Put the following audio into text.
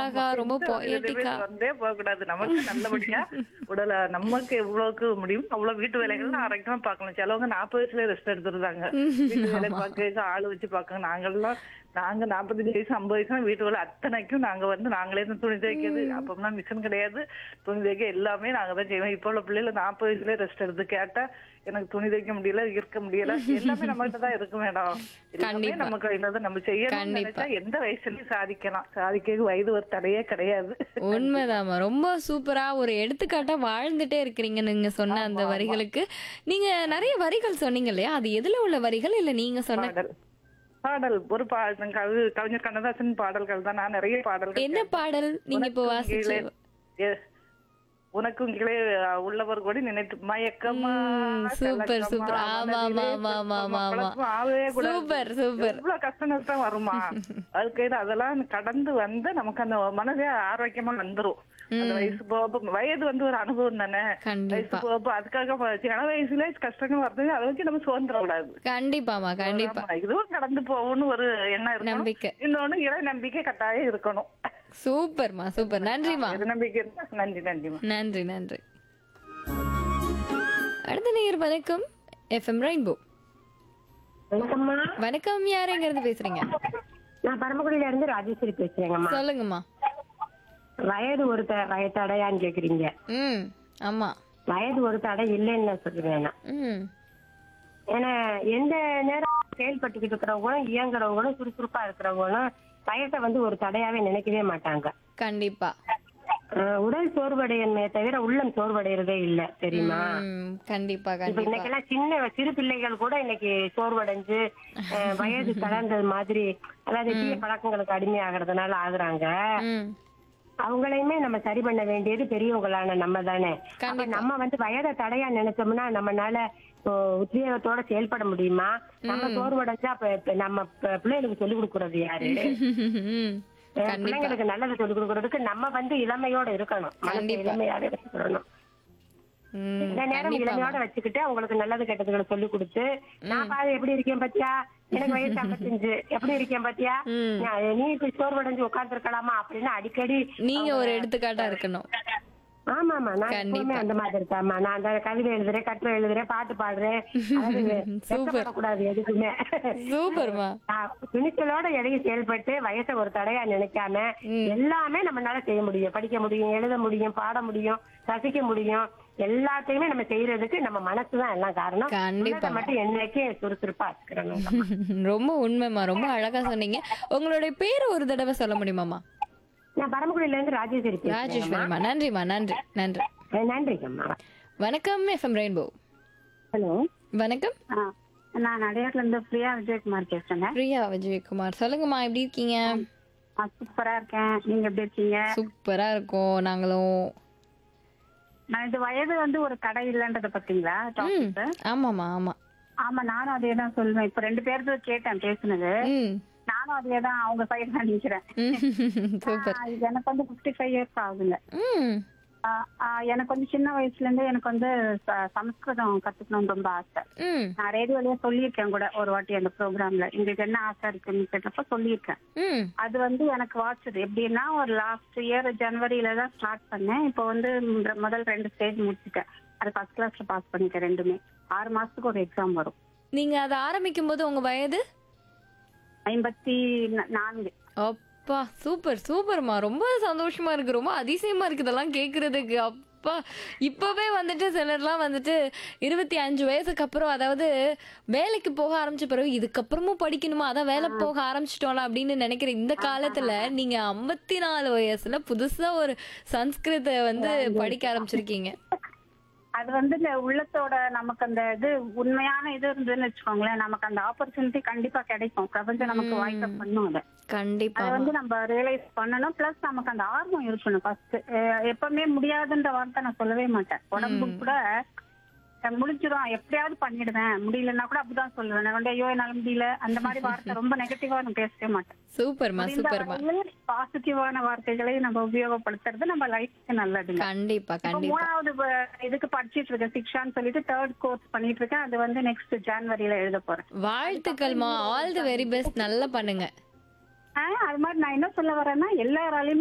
அழகா ரொம்ப எந்த ஒரு இதுவே பொயட்டிக்கா வந்தே போகக்கூடாது நமக்கு நல்லபடியா உடல நமக்கு எவ்வளவுக்கு முடியும் அவ்வளவு வீட்டு வேலைகள் ஆரோக்கியமா பார்க்கணும் சிலவங்க நாற்பது வயசுல ரெஸ்ட் எடுத்துருந்தாங்க வீட்டு வேலை பார்க்க ஆளு வச்சு பார்க்க நாங்கெல்லாம் நாங்க நாற்பத்தஞ்சு வயசு ஐம்பது வயசு வீட்டு வேலை அத்தனைக்கும் நாங்க வந்து நாங்களே தான் துணி துவைக்கிறது அப்போம்னா மிஷின் கிடையாது துணி துவைக்க எல்லாமே நாங்க தான் செய்வோம் இப்போ உள்ள பிள்ளைல நாற்பது வயசுல ரெஸ்ட் எடுத்து கேட்டா எனக்கு துணி துவைக்க முடியல இருக்க முடியல எல்லாமே நம்மகிட்ட தான் இருக்கு மேடம் எல்லாமே கண்டிப்பா. நம்ம கையில தான் நம்ம செய்யணும் கண்டிப்பா. நினைச்சா எந்த வயசுலயும் சாதிக்கலாம் சாதிக்க வயது ஒரு தடையே கிடையாது உண்மைதாம்மா ரொம்ப சூப்பரா ஒரு எடுத்துக்காட்டா வாழ்ந்துட்டே இருக்கிறீங்க நீங்க சொன்ன அந்த வரிகளுக்கு நீங்க நிறைய வரிகள் சொன்னீங்க இல்லையா அது எதுல உள்ள வரிகள் இல்ல நீங்க சொன்ன பாடல் பாடல் ஒரு பா கவி கவிஞர் கண்ணதாசன் பாடல்கள் தான் நான் நிறைய பாடல்கள் என்ன பாடல் நீங்க இப்போ உனக்கும் வாசிச்சு கீழே- ஏ, உனக்கும் கீழே உள்ளவர் கூட நினைத்து மயக்கமா ம், சூப்பர், கலக்கமா, சூப்பர். ஆமா, மனதிலே ஆமா, ஆமா, ஆமா, ஆமா. குழப்பம் ஆகவே கூடாது. Super, super. எவ்வளவு கஷ்ட நஷ்டம் வருமா அதுக்கு அதெல்லாம் கடந்து வந்து நமக்கு அந்த மனதே ஆரோக்கியமா வந்துரும் அந்த வயசு போக வயது வந்து ஒரு அனுபவம் தானே வயசு கண்டிப்பா போக அதுக்காக ப- சின்ன வயசுல கஷ்டங்கள் வருது அதை வச்சு நம்ம சுதந்திர கூடாது கண்டிப்பாமா கண்டிப்பா ஆமா, இதுவும் கடந்து போகும்னு ஒரு எண்ணம் இருக்கணும் நம்பிக்கை. இன்னொன்னு இறை நம்பிக்கை கட்டாயம் இருக்கணும் சூப்பர்மா சூப்பர் நன்றிமா இறை நம்பிக்கை இருந்தா நன்றி நன்றிமா நன்றி நன்றி அடுத்த நேயர் வணக்கம் எஃப்எம் ரெயின்போ வணக்கம்மா வணக்கம் யார் எங்க இருந்து பேசுறீங்க நான் பரமக்குடியில இருந்து ராஜேஸ்வரி பேசுறேங்கம்மா சொல்லுங்கம்மா வயது ஒரு த- வய தடையான்னு கேக்குறீங்க ம் ஆமா வயது ஒரு தடை இல்லைன்னு நான் சொல்லுவேன் நான். ம் ஏன்னா எந்த நேரம் செயல்பட்டுக்கிட்டு இருக்கிறவங்களும் இயங்குறவங்களும் சுறுசுறுப்பா இருக்கிறவங்களும் வயசை வந்து ஒரு தடையாவே நினைக்கவே மாட்டாங்க கண்டிப்பா அஹ் உடல் சோர்வடையமே தவிர உள்ளம் சோர்வடைறதே இல்ல தெரியுமா ம் கண்டிப்பா இப்ப கண்டிப்பா இன்னைக்கெல்லாம் சின்ன சிறு பிள்ளைகள் கூட இன்னைக்கு சோர்வடைஞ்சு அஹ் வயது கலந்தது மாதிரி அதாவது தீய பழக்கங்களுக்கு அடிமையாகிறதுனால ஆகுறாங்க ம் அவங்களையுமே நம்ம சரி பண்ண வேண்டியது பெரியவங்களான நம்ம தானே அப்ப கண்டிப்பா. நம்ம வந்து வயதை தடையா நினைச்சோம்னா நம்மனால இப்போ உத்வேகத்தோட செயல்பட முடியுமா நம்ம சோர்வடைஞ்சா அப்ப இப்ப நம்ம ப- பிள்ளைகளுக்கு சொல்லிக் கொடுக்கறது யாரு ம் அஹ் கண்டிப்பா பிள்ளைங்களுக்கு நல்லதை சொல்லிக் கொடுக்கறதுக்கு நம்ம வந்து இளமையோட இருக்கணும் மனசை கண்டிப்பா. இளமையாக இருக்கணும் ம் இந்த நேரம் கண்டிப்பா இளமையோட வச்சுக்கிட்டு அவங்களுக்கு நல்லது கெட்டதுகளை சொல்லி கொடுத்து நான் பாரு எப்படி இருக்கேன் பாத்தியா எனக்கு வயசு ஐம்பத்தஞ்சு எப்படி இருக்கேன் பாத்தியா ம். நான் நீ இப்படி சோர்வடைஞ்சு உட்கார்ந்து இருக்கலாமா அப்படின்னு அடிக்கடி நீங்க ஒரு எடுத்துக்காட்டா இருக்கணும் ஆமா ஆமா நான் கண்டிப்பா. எப்பவுமே அந்த மாதிரி இருக்காமா நான் அந்த கவிதை எழுதுறேன் கட்டுரை எழுதுறேன் பாட்டு பாடுறேன் சூப்பர். கூடாது எதுக்குமே சூப்பர்மா நான் துணிச்சலோட எதையும் செயல்பட்டு வயசை ஒரு தடையா நினைக்காம எல்லாமே நம்மளால செய்ய முடியும் படிக்க முடியும் எழுத முடியும் பாட முடியும் ரசிக்க முடியும் எல்லாத்தையுமே நம்ம செய்யறதுக்கு நம்ம மனசுதான் எல்லாம் காரணம் கண்டிப்பா. உள்ளதை மட்டும் என்னைக்கு சுறுசுறுப்பா வச்சுக்கிறோம் ரொம்ப உண்மைமா ரொம்ப அழகா சொன்னீங்க உங்களுடைய பேர் ஒரு தடவை சொல்ல முடியுமாமா நான் பரமக்குடியில இருந்து ராஜேஸ்வரி பேசுறேன் ராஜேஸ்வரிமா நன்றிமா நன்றி நன்றி நன்றிங்கம்மா வணக்கம் எஃப்எம் ரெயின்போ ஹலோ வணக்கம் நான் அடையாறுல இருந்து பிரியா விஜயகுமார் பேசுறேங்க பிரியா விஜயகுமார் சொல்லுங்கம்மா எப்படி இருக்கீங்க சூப்பரா இருக்கேன் நீங்க எப்படி இருக்கீங்க சூப்பரா இருக்கோம் நாங்களும் நான் இது வயது வந்து ஒரு தடை இல்லைன்றத பாத்தீங்களா ம் டாபிக் ஆமாமா ஆமா ஆமா நானும் அதே தான் சொல்லுவேன் இப்ப ரெண்டு பேருக்கு கேட்டேன் பேசுனது ம் நானும் அதே தான் அவங்க சைடு தான் நிக்கிறேன் ம், சூப்பர் ஆஹ் இது எனக்கு வந்து பிப்டி ஃபைவ் இயர்ஸ் ஆகுதுங்க ம் ஆஹ் ஆஹ் எனக்கு வந்து சின்ன வயசுல இருந்து எனக்கு வந்து ச- சமஸ்கிருதம் கத்துக்கணும்னு ரொம்ப ஆசை ம் நான் ரேடியோலயே சொல்லியிருக்கேன் கூட ஒரு வாட்டி அந்த ப்ரோக்ராம்ல உங்களுக்கு என்ன ஆசை இருக்குன்னு கேட்டப்ப சொல்லியிருக்கேன் ம் அது வந்து எனக்கு வாட்சது எப்படின்னா ஒரு லாஸ்ட் இயர் ஜனவரியில தான் ஸ்டார்ட் பண்ணேன் இப்போ வந்து மு- முதல் ரெண்டு ஸ்டேஜ் முடிச்சிட்டேன் அது ஃபர்ஸ்ட் கிளாஸ்ல பாஸ் பண்ணிட்டேன் ரெண்டுமே ஆறு மாசத்துக்கு ஒரு எக்ஸாம் வரும் நீங்க அதை ஆரம்பிக்கும் போது உங்க வயது ஐம்பத்தி நா- நான்கு அப்பா சூப்பர் சூப்பர்மா ரொம்ப சந்தோஷமா இருக்கு ரொம்ப அதிசயமா இருக்கு இதெல்லாம் கேக்குறதுக்கு அப்பா இப்பவே வந்துட்டு சிலர்லாம் வந்துட்டு இருபத்தி அஞ்சு வயசுக்கு அப்புறம் அதாவது வேலைக்கு போக ஆரம்பிச்ச பிறகு இதுக்கப்புறமும் படிக்கணுமா அதான் வேலை போக ஆரம்பிச்சிட்டோம்ல அப்படின்னு நினைக்கிற இந்த காலத்துல நீங்க ஐம்பத்தி நாலு வயசுல புதுசா ஒரு சன்ஸ்கிருத வந்து படிக்க ஆரம்பிச்சிருக்கீங்க அது வந்து இந்த உள்ளத்தோட நமக்கு அந்த இது உண்மையான இது இருந்ததுன்னு வச்சுக்கோங்களேன் நமக்கு அந்த ஆப்பர்ச்சுனிட்டி கண்டிப்பா கிடைக்கும் பிரபஞ்சம் நமக்கு வாய்ப்பு பண்ணும் அதை கண்டிப்பா அதை வந்து நம்ம ரியலைஸ் பண்ணணும் பிளஸ் நமக்கு அந்த ஆர்வம் இருக்கணும் ஃபர்ஸ்ட் எப்பவுமே முடியாதுன்ற வார்த்தை நான் சொல்லவே மாட்டேன் உடம்பு கூட அஹ், முடிஞ்சிரும் எப்படியாவது பண்ணிடுவேன் முடியலன்னா கூட அப்படிதான் சொல்லுவேன் நான் வந்து ஐயோ என்னால முடியல அந்த மாதிரி வார்த்தை ரொம்ப நெகட்டிவா நான் பேசவே மாட்டேன் சூப்பர்மா சூப்பர்மா பாசிட்டிவான வார்த்தைகளை நம்ம உபயோகப்படுத்துறது நம்ம லைஃப்க்கு நல்லதுங்க கண்டிப்பா இப்ப கண்டிப்பா மூணாவது வ- இதுக்கு படிச்சிட்டு இருக்கேன் சிக்ஷான்னு சொல்லிட்டு தேர்ட் கோர்ஸ் பண்ணிட்டு இருக்கேன் அது வந்து நெக்ஸ்ட் ஜான்வரியில எழுத போறேன் வாழ்த்துக்கள்மா ஆல் தி வெரி பெஸ்ட் நல்லா பண்ணுங்க ஆஹ் அது மாதிரி நான் என்ன சொல்ல வரேன்னா எல்லாராலையும்